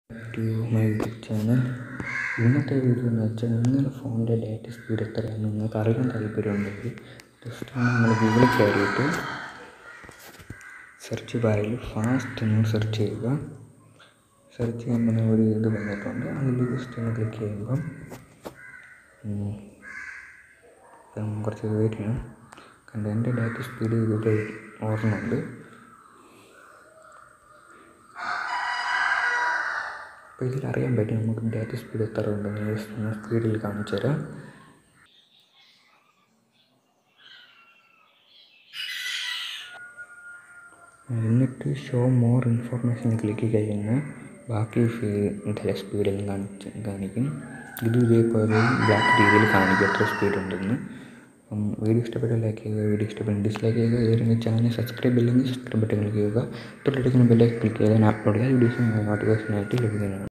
to my YouTube channel ഇന്നത്തെ video എന്ന് വെച്ചാൽ നിങ്ങളുടെ ഫോണിൻ്റെ ഡാറ്റ സ്പീഡ് എത്രയാണെന്ന് നിങ്ങൾക്ക് അറിയാൻ താല്പര്യമുണ്ടെങ്കിൽ ജസ്റ്റ് നിങ്ങൾ ഗൂഗിളിൽ കയറിയിട്ട് സെർച്ച് ബാറിൽ ഫാസ്റ്റ് എന്ന് സെർച്ച് ചെയ്യുക സെർച്ച് ചെയ്യുമ്പോൾ ഒരു ഇത് വന്നിട്ടുണ്ട് അതിൽ ജസ്റ്റ് ഒന്ന് ക്ലിക്ക് ചെയ്യുമ്പം ഇപ്പം കുറച്ച് വെയിറ്റ് ചെയ്യണം കണ്ട് എൻ്റെ ഡാറ്റ സ്പീഡ് ഇവിടെ ഓർമ്മയുണ്ട് അപ്പോൾ ഇതിൽ അറിയാൻ പറ്റും നമുക്ക് ഡാറ്റ സ്പീഡ് എത്ര ഉണ്ടെന്ന് ജസ്റ്റ് ഒന്ന് സ്പീഡിൽ കാണിച്ചു തരാം എന്നിട്ട് ഷോ മോർ ഇൻഫോർമേഷൻ ക്ലിക്ക് ചെയ്യുന്ന ബാക്കി ഇതിലെ സ്പീഡെല്ലാം കാണിച്ച് കാണിക്കും ഇത് ഇതേപോലെ ബ്ലാക്ക് രീതിയിൽ കാണിക്കും എത്ര സ്പീഡ് ഉണ്ടെന്ന് അപ്പം വീഡിയോ ഇഷ്ടപ്പെട്ടാൽ ലൈക്ക് ചെയ്യുക വീഡിയോ ഇഷ്ടപ്പെട്ട് ഡിസ്ലൈക്ക് ചെയ്യുക ഏതെങ്കിലും ചാനൽ സബ്സ്ക്രൈബ് ഇല്ലെങ്കിൽ സബ്സ്ക്രൈബ് ബട്ടൺ ക്ലിക്ക് ചെയ്യുക തൊട്ടടുക്കുന്ന ബെല്ലൈക്കൻ ക്ലിക്ക് ചെയ്താൽ ഞാൻ അപ്ലോഡ് ചെയ്ത വീഡിയോസ് നോട്ടിഫിക്കേഷനായിട്ട് ലഭിക്കുന്നതാണ്